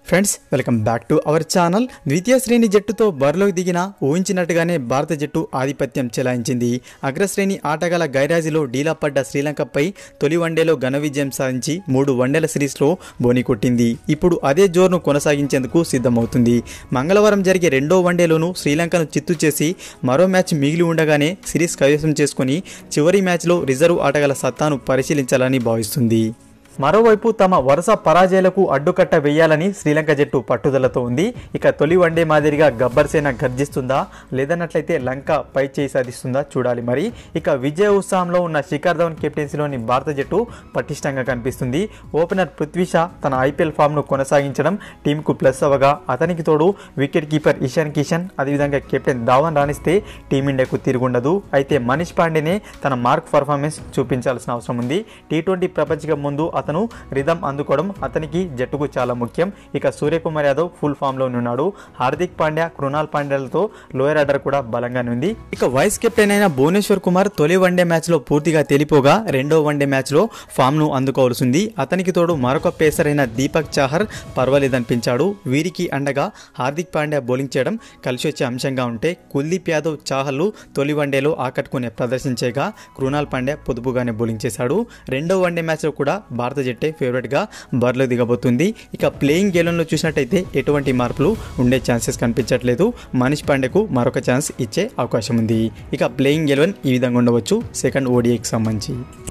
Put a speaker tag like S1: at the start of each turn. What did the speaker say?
S1: friends welcome back to our channel ద్వితీయ శ్రేణి జట్టుతో బరిలోకి దిగిన ఊహించినట్టుగానే భారత జట్టు ఆధిపత్యం చెలాయించింది అగ్రశ్రేణి ఆటగాళ్ల గైరాజీలో డీలా పడ్డ శ్రీలంకపై తొలి వన్డేలో ఘన విజయం సాధించి మూడు వన్డేల సిరీస్లో బోని కొట్టింది ఇప్పుడు అదే జోరును కొనసాగించేందుకు సిద్ధమవుతుంది మంగళవారం జరిగే రెండో వన్డేలోనూ శ్రీలంకను చిత్తు చేసి మరో మ్యాచ్ మిగిలి ఉండగానే సిరీస్ కైవసం చేసుకుని చివరి మ్యాచ్లో రిజర్వ్ ఆటగాళ్ల సత్తాను పరిశీలించాలని భావిస్తుంది మరోవైపు తమ వరుస పరాజయాలకు అడ్డుకట్ట వేయాలని శ్రీలంక జట్టు పట్టుదలతో ఉంది ఇక తొలి వన్డే మాదిరిగా గబ్బర్ సేన గర్జిస్తుందా లేదన్నట్లయితే లంక పై చేయి సాధిస్తుందా చూడాలి మరి ఇక విజయ ఉత్సాహంలో ఉన్న శిఖర్ ధవన్ కెప్టెన్సీలోని భారత జట్టు పటిష్టంగా కనిపిస్తుంది ఓపెనర్ పృథ్వీ షా తన ఐపీఎల్ ఫామ్ను కొనసాగించడం టీంకు ప్లస్ అవ్వగా అతనికి తోడు వికెట్ కీపర్ ఇషాన్ కిషన్ అదేవిధంగా కెప్టెన్ ధావన్ రాణిస్తే టీమిండియాకు తిరుగుండదు అయితే మనీష్ పాండేనే తన మార్క్ పర్ఫార్మెన్స్ చూపించాల్సిన అవసరం ఉంది టీ ట్వంటీ ప్రపంచ కప్ ముందు అతను రిధం అందుకోవడం అతనికి జట్టుకు చాలా ముఖ్యం ఇక సూర్యకుమార్ యాదవ్ ఫుల్ ఫామ్ లో ఉన్నాడు హార్దిక్ పాండ్యా కృణాల్ పాండ్యాలతో లోయర్ ఆర్డర్ కూడా బలంగానే ఉంది ఇక వైస్ కెప్టెన్ అయిన భువనేశ్వర్ కుమార్ తొలి వన్డే మ్యాచ్ లో పూర్తిగా తెలిపోగా రెండో వన్డే మ్యాచ్ లో ఫామ్ ను అందుకోవాల్సింది అతనికి తోడు మరొక పేసర్ అయిన దీపక్ చాహర్ పర్వాలేదనిపించాడు వీరికి అండగా హార్దిక్ పాండ్యా బౌలింగ్ చేయడం కలిసి వచ్చే అంశంగా ఉంటే కుల్దీప్ యాదవ్ చాహర్లు తొలి వన్డేలో ఆకట్టుకునే ప్రదర్శించేగా కృణాల్ పాండ్యా పొదుపుగానే బౌలింగ్ చేశాడు రెండో వన్డే మ్యాచ్లో కూడా భారత జట్టే ఫేవరెట్గా బరిలో దిగబోతుంది ఇక ప్లేయింగ్ గేలంలో చూసినట్టయితే ఎటువంటి మార్పులు ఉండే ఛాన్సెస్ కనిపించట్లేదు మనీష్ పాండేకు మరొక ఛాన్స్ ఇచ్చే అవకాశం ఉంది ఇక ప్లేయింగ్ ఎలెవెన్ ఈ విధంగా ఉండవచ్చు సెకండ్ ఓడిఐకి సంబంధించి